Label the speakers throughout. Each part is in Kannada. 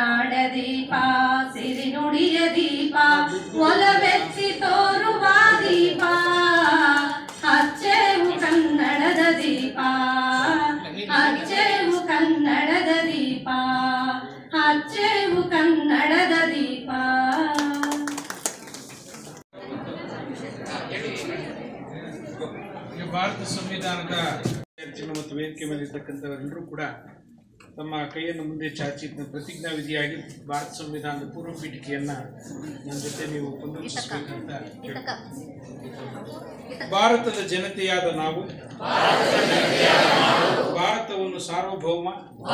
Speaker 1: ಕನ್ನಡ ದೀಪ ಸಿರಿ ನುಡಿಯ ದೀಪ ಒಲವೆತ್ತಿ ತೋರುವ ದೀಪ ಹಚ್ಚೆವು ಕನ್ನಡದ ದೀಪ ಹಚ್ಚೆವು ಕನ್ನಡದ ದೀಪ ಹಚ್ಚೆವು ಕನ್ನಡದ ದೀಪ
Speaker 2: ಈಗ ಭಾರತ ಸಂವಿಧಾನದ ವಿದ್ಯಾರ್ಥಿಗಳು ಮತ್ತು ವೇದಿಕೆ ಮೇಲೆ ಇರ್ತಕ್ಕಂಥವರೆಲ್ಲರೂ ಕೂಡ ತಮ್ಮ ಕೈಯನ್ನು ಮುಂದೆ ಚಾಚಿ ಪ್ರತಿಜ್ಞಾ ವಿಧಿಯಾಗಿ ಭಾರತ ಸಂವಿಧಾನದ ಪೂರ್ವ ಪೀಠಿಕೆಯನ್ನ ನನ್ನ ಜೊತೆ ನೀವು ಪುನರುಚ್ಚರಿಸಬೇಕಂತ ಕೇಳ್ಕೊಳ್ತೀನಿ. ಭಾರತದ ಜನತೆಯಾದ ನಾವು ಭಾರತವನ್ನು ಸಾರ್ವಭೌಮ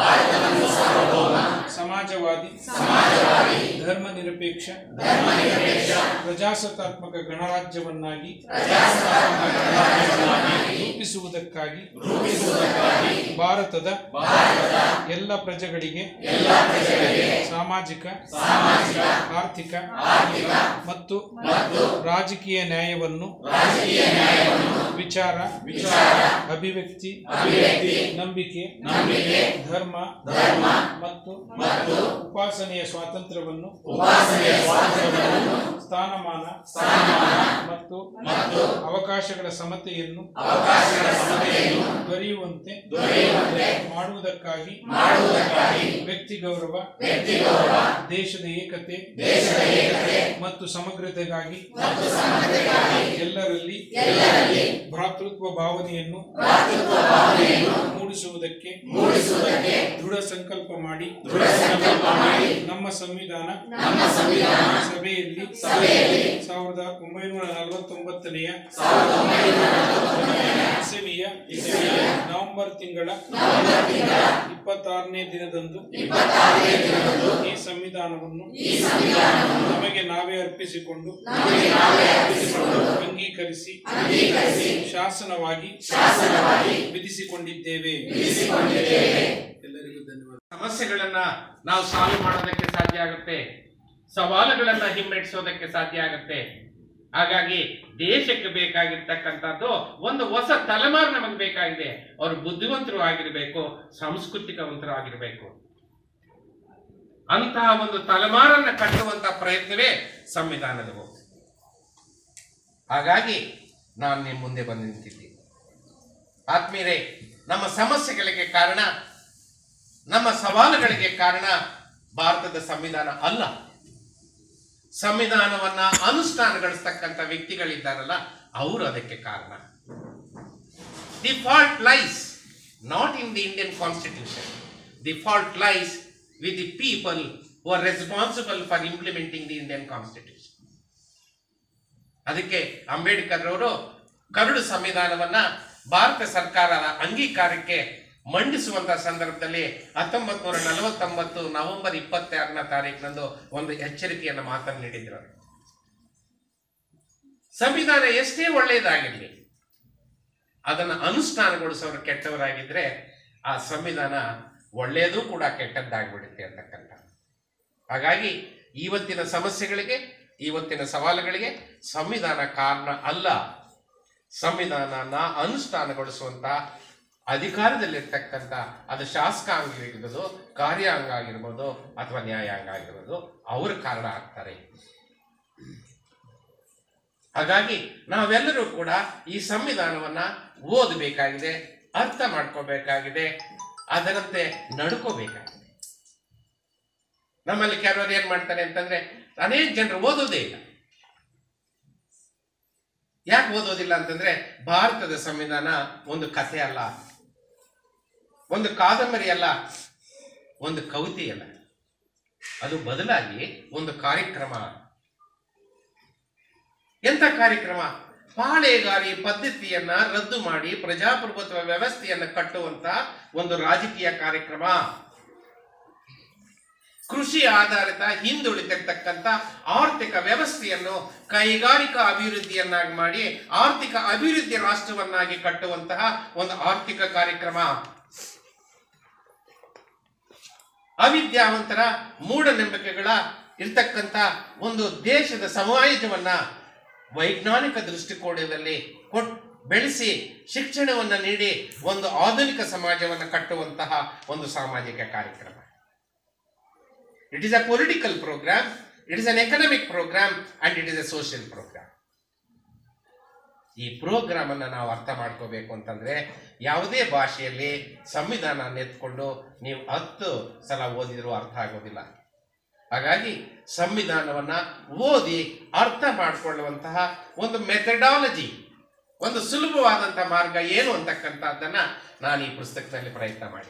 Speaker 2: ಸಮಾಜವಾದಿ ಧರ್ಮ ನಿರಪೇಕ್ಷ ಪ್ರಜಾಸತ್ತಾತ್ಮಕ ಗಣರಾಜ್ಯವನ್ನಾಗಿ ರೂಪಿಸುವುದಕ್ಕಾಗಿ ಭಾರತದ ಎಲ್ಲ ಪ್ರಜೆಗಳಿಗೆ ಸಾಮಾಜಿಕ ಆರ್ಥಿಕ ಮತ್ತು ರಾಜಕೀಯ ನ್ಯಾಯವನ್ನು ವಿಚಾರ ಅಭಿವ್ಯಕ್ತಿ ನಂಬಿಕೆ ಧರ್ಮ ಮತ್ತು ಉಪಾಸನೆಯ ಸ್ವಾತಂತ್ರ್ಯವನ್ನು ಸ್ಥಾನಮಾನ ಮತ್ತು ಅವಕಾಶಗಳ ಸಮತೆಯನ್ನು ದೊರೆಯುವಂತೆ ಮಾಡುವುದಕ್ಕಾಗಿ ವ್ಯಕ್ತಿ ಗೌರವ ದೇಶದ ಏಕತೆ ಮತ್ತು ಸಮಗ್ರತೆಗಾಗಿ ಎಲ್ಲರಲ್ಲಿ ಭ್ರಾತೃತ್ವ ಭಾವನೆಯನ್ನು ಮೂಡಿಸುವುದಕ್ಕೆ ದೃಢ ಸಂಕಲ್ಪ ಮಾಡಿ ನಮ್ಮ ಸಂವಿಧಾನ ಸಭೆಯಲ್ಲಿ ಸಾವಿರದ ಒಂಬೈನೂರ ನಲವತ್ತೊಂಬತ್ತನೆಯ ಇಸವಿಯ ನವೆಂಬರ್ ತಿಂಗಳ ಇಪ್ಪತ್ತಾರನೇ ದಿನದಂದು ಈ ಸಂವಿಧಾನವನ್ನು ನಮಗೆ ನಾವೇ ಅರ್ಪಿಸಿಕೊಂಡು ಅಂಗೀಕರಿಸಿ ಶಾಸನವಾಗಿ ವಿಧಿಸಿಕೊಂಡಿದ್ದೇವೆ ಎಲ್ಲರಿಗೂ ಧನ್ಯವಾದ
Speaker 3: ಸಮಸ್ಯೆಗಳನ್ನ ನಾವು ಸಾಲ್ವ್ ಮಾಡೋದಕ್ಕೆ ಸಾಧ್ಯ ಆಗುತ್ತೆ ಸವಾಲುಗಳನ್ನ ಹಿಮ್ಮೆಟ್ಟಿಸೋದಕ್ಕೆ ಸಾಧ್ಯ ಆಗುತ್ತೆ ಹಾಗಾಗಿ ದೇಶಕ್ಕೆ ಬೇಕಾಗಿರ್ತಕ್ಕಂಥದ್ದು ಒಂದು ಹೊಸ ತಲೆಮಾರು ನಮಗೆ ಬೇಕಾಗಿದೆ ಅವರು ಬುದ್ಧಿವಂತರು ಆಗಿರಬೇಕು ಸಾಂಸ್ಕೃತಿಕವಂತರು ಆಗಿರಬೇಕು ಅಂತಹ ಒಂದು ತಲೆಮಾರನ್ನ ಕಟ್ಟುವಂತ ಪ್ರಯತ್ನವೇ ಸಂವಿಧಾನದವು ಹಾಗಾಗಿ ನಾನು ನಿಮ್ಮ ಮುಂದೆ ಬಂದು ನಿಂತಿದ್ದೀನಿ ಆತ್ಮೀಯರೇ ನಮ್ಮ ಸಮಸ್ಯೆಗಳಿಗೆ ಕಾರಣ ನಮ್ಮ ಸವಾಲುಗಳಿಗೆ ಕಾರಣ ಭಾರತದ ಸಂವಿಧಾನ ಅಲ್ಲ ಸಂವಿಧಾನವನ್ನ ಅನುಷ್ಠಾನಗೊಳಿಸ್ತಕ್ಕಂಥ ವ್ಯಕ್ತಿಗಳಿದ್ದಾರಲ್ಲ ಅವರು ಅದಕ್ಕೆ ಕಾರಣ the fault lies not in the Indian constitution the fault lies with the people who are responsible for implementing the Indian constitution ಅದಕ್ಕೆ ಅಂಬೇಡ್ಕರ್ ಅವರು ಕರಡು ಸಂವಿಧಾನವನ್ನ ಭಾರತ ಸರ್ಕಾರದ ಅಂಗೀಕಾರಕ್ಕೆ ಮಂಡಿಸುವಂತ ಸಂದರ್ಭದಲ್ಲಿ ಹತ್ತೊಂಬತ್ ನೂರ ನಲವತ್ತೊಂಬತ್ತು ನವೆಂಬರ್ ಇಪ್ಪತ್ತಾರನ ತಾರೀಕಿನಂದು ಒಂದು ಎಚ್ಚರಿಕೆಯನ್ನು ಮಾತನ್ನು ನೀಡಿದ್ರು ಸಂವಿಧಾನ ಎಷ್ಟೇ ಒಳ್ಳೆಯದಾಗಿರಲಿ ಅದನ್ನು ಅನುಷ್ಠಾನಗೊಳಿಸೋರು ಕೆಟ್ಟವರಾಗಿದ್ರೆ ಆ ಸಂವಿಧಾನ ಒಳ್ಳೆಯದು ಕೂಡ ಕೆಟ್ಟದ್ದಾಗ್ಬಿಡುತ್ತೆ ಅಂತಕ್ಕಂಥ ಹಾಗಾಗಿ ಇವತ್ತಿನ ಸಮಸ್ಯೆಗಳಿಗೆ ಇವತ್ತಿನ ಸವಾಲುಗಳಿಗೆ ಸಂವಿಧಾನ ಕಾರಣ ಅಲ್ಲ ಸಂವಿಧಾನನ ಅನುಷ್ಠಾನಗೊಳಿಸುವಂತ ಅಧಿಕಾರದಲ್ಲಿರ್ತಕ್ಕಂಥ ಅದು ಶಾಸಕಾಂಗ ಆಗಿರ್ಬೋದು ಕಾರ್ಯಾಂಗ ಆಗಿರ್ಬೋದು ಅಥವಾ ನ್ಯಾಯಾಂಗ ಆಗಿರ್ಬೋದು ಅವರು ಕಾರಣ ಆಗ್ತಾರೆ ಹಾಗಾಗಿ ನಾವೆಲ್ಲರೂ ಕೂಡ ಈ ಸಂವಿಧಾನವನ್ನ ಓದಬೇಕಾಗಿದೆ ಅರ್ಥ ಮಾಡ್ಕೋಬೇಕಾಗಿದೆ ಅದರಂತೆ ನಡ್ಕೋಬೇಕಾಗಿದೆ ನಮ್ಮಲ್ಲಿ ಕೆಲವರು ಏನ್ ಮಾಡ್ತಾರೆ ಅಂತಂದ್ರೆ ಅನೇಕ ಜನರು ಓದೋದೇ ಇಲ್ಲ ಯಾಕೆ ಓದೋದಿಲ್ಲ ಅಂತಂದ್ರೆ ಭಾರತದ ಸಂವಿಧಾನ ಒಂದು ಕಥೆ ಅಲ್ಲ ಒಂದು ಕಾದಂಬರಿ ಅಲ್ಲ ಒಂದು ಕವಿತೆ ಅಲ್ಲ ಅದು ಬದಲಾಗಿ ಒಂದು ಕಾರ್ಯಕ್ರಮ ಎಂತ ಕಾರ್ಯಕ್ರಮ ಪಾಳೆಗಾರಿ ಪದ್ಧತಿಯನ್ನ ರದ್ದು ಮಾಡಿ ಪ್ರಜಾಪ್ರಭುತ್ವ ವ್ಯವಸ್ಥೆಯನ್ನ ಕಟ್ಟುವಂತ ಒಂದು ರಾಜಕೀಯ ಕಾರ್ಯಕ್ರಮ ಕೃಷಿ ಆಧಾರಿತ ಹಿಂದುಳಿದಿರ್ತಕ್ಕಂಥ ಆರ್ಥಿಕ ವ್ಯವಸ್ಥೆಯನ್ನು ಕೈಗಾರಿಕಾ ಅಭಿವೃದ್ಧಿಯನ್ನಾಗಿ ಮಾಡಿ ಆರ್ಥಿಕ ಅಭಿವೃದ್ಧಿ ರಾಷ್ಟ್ರವನ್ನಾಗಿ ಕಟ್ಟುವಂತಹ ಒಂದು ಆರ್ಥಿಕ ಕಾರ್ಯಕ್ರಮ ಅವಿದ್ಯಾವಂತರ ಮೂಢನಂಬಿಕೆಗಳ ಇರ್ತಕ್ಕಂಥ ಒಂದು ದೇಶದ ಸಮಾಜವನ್ನ ವೈಜ್ಞಾನಿಕ ದೃಷ್ಟಿಕೋನದಲ್ಲಿ ಕೊಟ್ ಬೆಳೆಸಿ ಶಿಕ್ಷಣವನ್ನ ನೀಡಿ ಒಂದು ಆಧುನಿಕ ಸಮಾಜವನ್ನು ಕಟ್ಟುವಂತಹ ಒಂದು ಸಾಮಾಜಿಕ ಕಾರ್ಯಕ್ರಮ it is a political programme it is an economic programme and it is a social programme ಈ ಪ್ರೋಗ್ರಾಮ್ ಅನ್ನ ನಾವು ಅರ್ಥ ಮಾಡ್ಕೋಬೇಕು ಅಂತಂದ್ರೆ ಯಾವುದೇ ಭಾಷೆಯಲ್ಲಿ ಸಂವಿಧಾನ ಎತ್ಕೊಂಡು ನೀವು ಹತ್ತು ಸಲ ಓದಿದ್ರು ಅರ್ಥ ಆಗೋದಿಲ್ಲ ಹಾಗಾಗಿ ಸಂವಿಧಾನವನ್ನ ಓದಿ ಅರ್ಥ ಮಾಡಿಕೊಳ್ಳುವಂತಹ ಒಂದು ಮೆಥಡಾಲಜಿ ಒಂದು ಸುಲಭವಾದಂತಹ ಮಾರ್ಗ ಏನು ಅಂತಕ್ಕಂಥದ್ದನ್ನ ನಾನು ಈ ಪುಸ್ತಕದಲ್ಲಿ ಪ್ರಯತ್ನ ಮಾಡಿ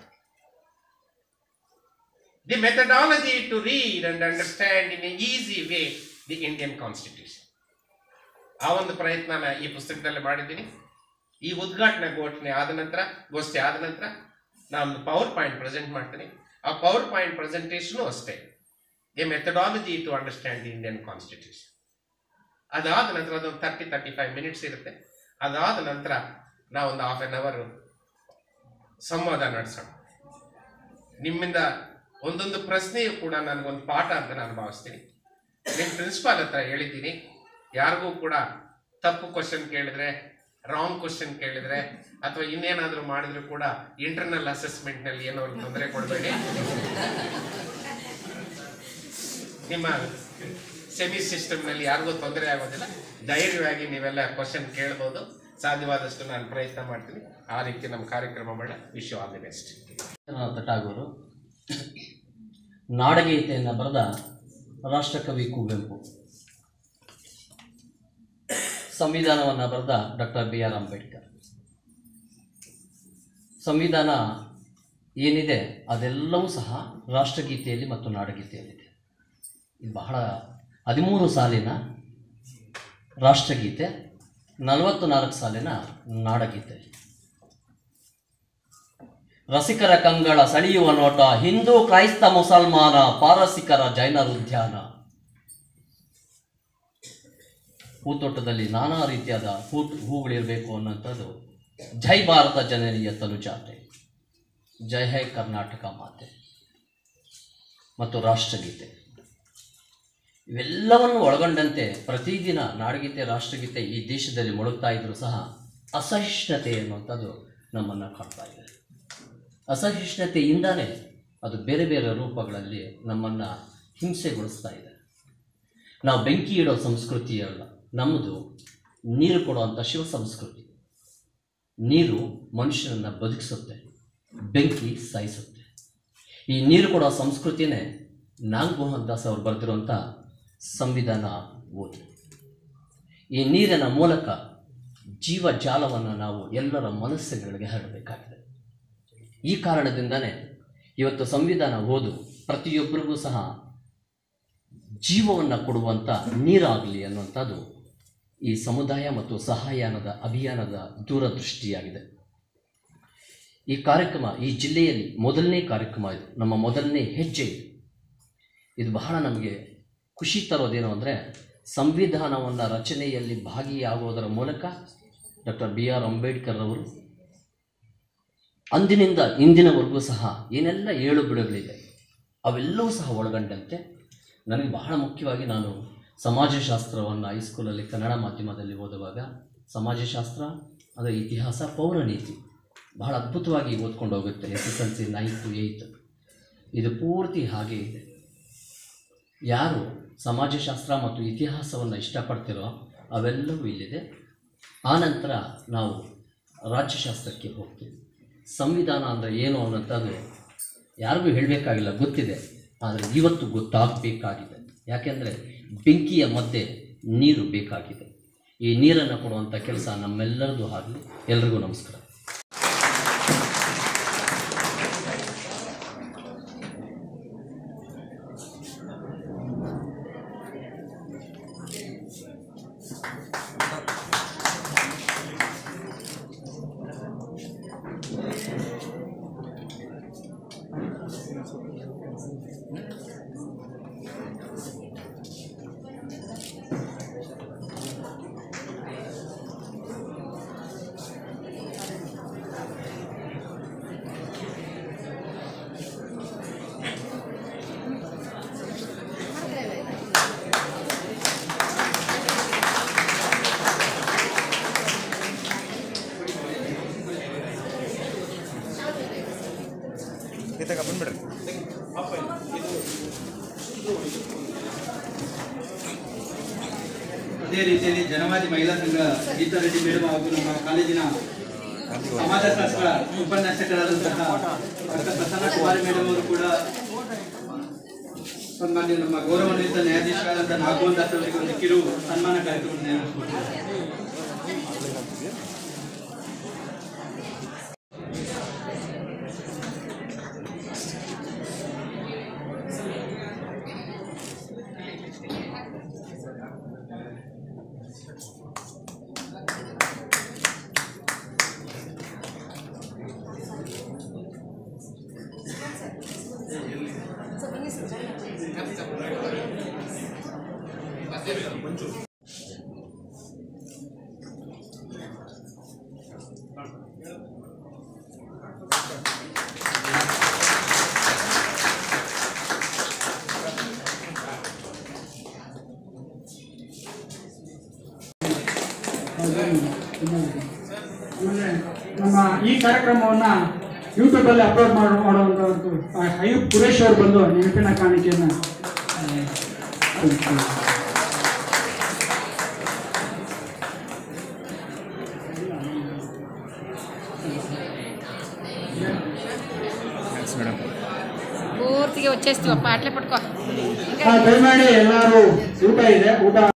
Speaker 3: the methodology to read and understand in a easy way the Indian constitution ಆ ಒಂದು ಪ್ರಯತ್ನನ ಈ ಪುಸ್ತಕದಲ್ಲಿ ಮಾಡಿದ್ದೀನಿ ಈ ಉದ್ಘಾಟನೆ ಘೋಷಣೆ ಆದ ನಂತರ ಗೋಷ್ಠಿ ಆದ ನಂತರ ನಾನು ಪವರ್ ಪಾಯಿಂಟ್ ಪ್ರೆಸೆಂಟ್ ಮಾಡ್ತೀನಿ ಆ ಪವರ್ ಪಾಯಿಂಟ್ ಪ್ರೆಸೆಂಟೇಷನು ಅಷ್ಟೇ a methodology to understand the Indian constitution ಅದಾದ ನಂತರ ಅದೊಂದು ತರ್ಟಿ ತರ್ಟಿ ಫೈವ್ ಮಿನಿಟ್ಸ್ ಇರುತ್ತೆ ಅದಾದ ನಂತರ ನಾವೊಂದು ಹಾಫ್ ಆನ್ ಅವರ್ ಸಂವಾದ ನಡೆಸೋಣ ನಿಮ್ಮಿಂದ ಒಂದೊಂದು ಪ್ರಶ್ನೆಯು ಕೂಡ ನನಗೊಂದು ಪಾಠ ಅಂತ ನಾನು ಭಾವಿಸ್ತೀನಿ ನಿಮ್ಮ ಪ್ರಿನ್ಸಿಪಾಲ್ ಹತ್ರ ಹೇಳಿದ್ದೀನಿ ಯಾರಿಗೂ ಕೂಡ ತಪ್ಪು ಕ್ವಶನ್ ಕೇಳಿದ್ರೆ ರಾಂಗ್ ಕ್ವಶನ್ ಕೇಳಿದ್ರೆ ಅಥವಾ ಇನ್ನೇನಾದ್ರೂ ಮಾಡಿದ್ರು ಕೂಡ ಇಂಟರ್ನಲ್ ಅಸೆಸ್ಮೆಂಟ್ ನಲ್ಲಿ ಏನಾದ್ರು ತೊಂದರೆ ಕೊಡಬೇಡಿ ನಿಮ್ಮ ಸೆಮಿ ಸಿಸ್ಟಮ್ ನಲ್ಲಿ ಯಾರಿಗೂ ತೊಂದರೆ ಆಗೋದಿಲ್ಲ ಧೈರ್ಯವಾಗಿ ನೀವೆಲ್ಲ ಕ್ವಶನ್ ಕೇಳ್ಬೋದು ಸಾಧ್ಯವಾದಷ್ಟು ನಾನು ಪ್ರಯತ್ನ ಮಾಡ್ತೀನಿ ಆ ರೀತಿ ನಮ್ಮ ಕಾರ್ಯಕ್ರಮ ಮಾಡ wish all the best
Speaker 4: Rabindranath Tagore ನಾಡಗೀತೆಯನ್ನು ಬರೆದ ರಾಷ್ಟ್ರಕವಿ ಕುವೆಂಪು ಸಂವಿಧಾನವನ್ನು ಬರೆದ ಡಾಕ್ಟರ್ ಬಿ ಆರ್ ಅಂಬೇಡ್ಕರ್ ಸಂವಿಧಾನ ಏನಿದೆ ಅದೆಲ್ಲವೂ ಸಹ ರಾಷ್ಟ್ರಗೀತೆಯಲ್ಲಿ ಮತ್ತು ನಾಡಗೀತೆಯಲ್ಲಿದೆ ಇದು ಬಹಳ ಹದಿಮೂರು ಸಾಲಿನ ರಾಷ್ಟ್ರಗೀತೆ ನಲವತ್ತು ನಾಲ್ಕು ಸಾಲಿನ ನಾಡಗೀತೆ ರಸಿಕರ ಕಂಗಳ ಸೆಳೆಯುವ ನೋಟ ಹಿಂದೂ ಕ್ರೈಸ್ತ ಮುಸಲ್ಮಾನ ಪಾರಸಿಕರ ಜೈನರ ಉದ್ಯಾನ ಹೂತೋಟದಲ್ಲಿ ನಾನಾ ರೀತಿಯಾದ ಹೂ ಹೂಗಳಿರಬೇಕು ಅನ್ನೋಂಥದ್ದು ಜೈ ಭಾರತ ಜನನಿಯ ತನುಜಾತೆ ಜೈ ಹೈ ಕರ್ನಾಟಕ ಮಾತೆ ಮತ್ತು ರಾಷ್ಟ್ರಗೀತೆ ಇವೆಲ್ಲವನ್ನು ಒಳಗೊಂಡಂತೆ ಪ್ರತಿದಿನ ನಾಡಗೀತೆ ರಾಷ್ಟ್ರಗೀತೆ ಈ ದೇಶದಲ್ಲಿ ಮೊಳಗ್ತಾ ಇದ್ರೂ ಸಹ ಅಸಹಿಷ್ಣುತೆ ಅನ್ನುವಂಥದ್ದು ನಮ್ಮನ್ನು ಕಾಡ್ತಾ ಇದೆ ಅಸಹಿಷ್ಣುತೆಯಿಂದಾನೇ ಅದು ಬೇರೆ ಬೇರೆ ರೂಪಗಳಲ್ಲಿ ನಮ್ಮನ್ನು ಹಿಂಸೆಗೊಳಿಸ್ತಾ ಇದೆ ನಾವು ಬೆಂಕಿ ಇಡೋ ಸಂಸ್ಕೃತಿ ಅಲ್ಲ ನಮ್ಮದು ನೀರು ಕೊಡುವಂಥ ಶಿವ ಸಂಸ್ಕೃತಿ ನೀರು ಮನುಷ್ಯನನ್ನು ಬದುಕಿಸುತ್ತೆ ಬೆಂಕಿ ಸಾಯಿಸುತ್ತೆ ಈ ನೀರು ಕೊಡೋ ಸಂಸ್ಕೃತಿನೇ ನಾಗ್ ಮೋಹನ್ ದಾಸ್ ಅವರು ಬರೆದಿರುವಂಥ ಸಂವಿಧಾನ ಓದು ಈ ನೀರಿನ ಮೂಲಕ ಜೀವಜಾಲವನ್ನು ನಾವು ಎಲ್ಲರ ಮನಸ್ಸುಗಳಿಗೆ ಹರಡಬೇಕಾಗಿದೆ ಈ ಕಾರಣದಿಂದನೇ ಇವತ್ತು ಸಂವಿಧಾನ ಓದು ಪ್ರತಿಯೊಬ್ಬರಿಗೂ ಸಹ ಜೀವವನ್ನು ಕೊಡುವಂಥ ನೀರಾಗಲಿ ಅನ್ನುವಂಥದ್ದು ಈ ಸಮುದಾಯ ಮತ್ತು ಸಹಾಯನದ ಅಭಿಯಾನದ ದೂರದೃಷ್ಟಿಯಾಗಿದೆ ಈ ಕಾರ್ಯಕ್ರಮ ಈ ಜಿಲ್ಲೆಯಲ್ಲಿ ಮೊದಲನೇ ಕಾರ್ಯಕ್ರಮ ಇದು ನಮ್ಮ ಮೊದಲನೇ ಹೆಜ್ಜೆ ಇದು ಇದು ಬಹಳ ನಮಗೆ ಖುಷಿ ತರೋದೇನು ಅಂದರೆ ಸಂವಿಧಾನವನ್ನು ರಚನೆಯಲ್ಲಿ ಭಾಗಿಯಾಗೋದರ ಮೂಲಕ ಡಾಕ್ಟರ್ ಬಿ ಆರ್ ಅಂಬೇಡ್ಕರ್ ಅವರು ಅಂದಿನಿಂದ ಇಂದಿನವರೆಗೂ ಸಹ ಏನೆಲ್ಲ ಏಳು ಬೀಳುಗಳಿದೆ ಅವೆಲ್ಲವೂ ಸಹ ಒಳಗೊಂಡಂತೆ ನನಗೆ ಬಹಳ ಮುಖ್ಯವಾಗಿ ನಾನು ಸಮಾಜಶಾಸ್ತ್ರವನ್ನು ಹೈಸ್ಕೂಲಲ್ಲಿ ಕನ್ನಡ ಮಾಧ್ಯಮದಲ್ಲಿ ಓದುವಾಗ ಸಮಾಜಶಾಸ್ತ್ರ ಅದರ ಇತಿಹಾಸ ಪೌರನೀತಿ ಬಹಳ ಅದ್ಭುತವಾಗಿ ಓದ್ಕೊಂಡು ಹೋಗುತ್ತೆ S S L C ninth eighth ಇದು ಪೂರ್ತಿ ಹಾಗೆ ಇದೆ ಯಾರು ಸಮಾಜಶಾಸ್ತ್ರ ಮತ್ತು ಇತಿಹಾಸವನ್ನು ಇಷ್ಟಪಡ್ತಿರೋ ಅವೆಲ್ಲವೂ ಇಲ್ಲಿದೆ ಆನಂತರ ನಾವು ರಾಜ್ಯಶಾಸ್ತ್ರಕ್ಕೆ ಹೋಗ್ತೀವಿ ಸಂವಿಧಾನ ಅಂದರೆ ಏನು ಅನ್ನೋಂಥದ್ದು ಯಾರಿಗೂ ಹೇಳಬೇಕಾಗಿಲ್ಲ ಗೊತ್ತಿದೆ ಆದರೆ ಇವತ್ತು ಗೊತ್ತಾಗಬೇಕಾಗಿದೆ ಯಾಕೆಂದರೆ ಬೆಂಕಿಯ ಮಧ್ಯೆ ನೀರು ಬೇಕಾಗಿದೆ ಈ ನೀರನ್ನು ಕೊಡುವಂಥ ಕೆಲಸ ನಮ್ಮೆಲ್ಲರದು ಆಗಲಿ ಎಲ್ರಿಗೂ ನಮಸ್ಕಾರ
Speaker 5: ಅದೇ ರೀತಿಯಲ್ಲಿ ಜನವಾದಿ ಮಹಿಳಾ ಸಂಘ ಗೀತಾ ರೆಡ್ಡಿ ಮೇಡಮ್ ಹಾಗೂ ನಮ್ಮ ಕಾಲೇಜಿನ ಸಮಾಜಶಾಸ್ತ್ರ ಉಪನ್ಯಾಸಕರಾದಂತಹ ಡಾಕ್ಟರ್ ಪ್ರಸನ್ನ ಕುಮಾರಿ ಮೇಡಮ್ ಅವರು ಕೂಡ ಸನ್ಮಾನ್ಯ ನಮ್ಮ ಗೌರವಾನ್ವಿತ ನ್ಯಾಯಾಧೀಶರಾದಂತಹ ನಾಗಮೋಹನ್ ದಾಸ್ ಅವರಿಗೆ ಒಂದು ಕಿರು ಸನ್ಮಾನ ಕಾರ್ಯಕ್ರಮ ನೆರವೇರಿಸಿಕೊಟ್ಟಿದ್ದಾರೆ
Speaker 6: ಆಮೇಲೆ ನಮ್ಮ ಈ ಕಾರ್ಯಕ್ರಮವನ್ನ ಯೂಟ್ಯೂಬ್ ಅಲ್ಲಿ ಅಪ್ಲೋಡ್ ಮಾಡೋ ಮಾಡುವಂತದ್ದು ಅಯ್ಯೂಬ್ ಪುರೇಶ್ ಅವರು ಬಂದು ನೆನಪಿನ ಕಾಣಿಕೆಯನ್ನ ಆ, ಕೊಡ್ತಾರೆ.
Speaker 7: పూర్తిగా వచ్చేస్తావప్ప అట్లే పట్టుకో
Speaker 6: ఆ, దయಮಾಡಿ ಎಲ್ಲರೂ ಊಟ ಇದೆ ಊಟ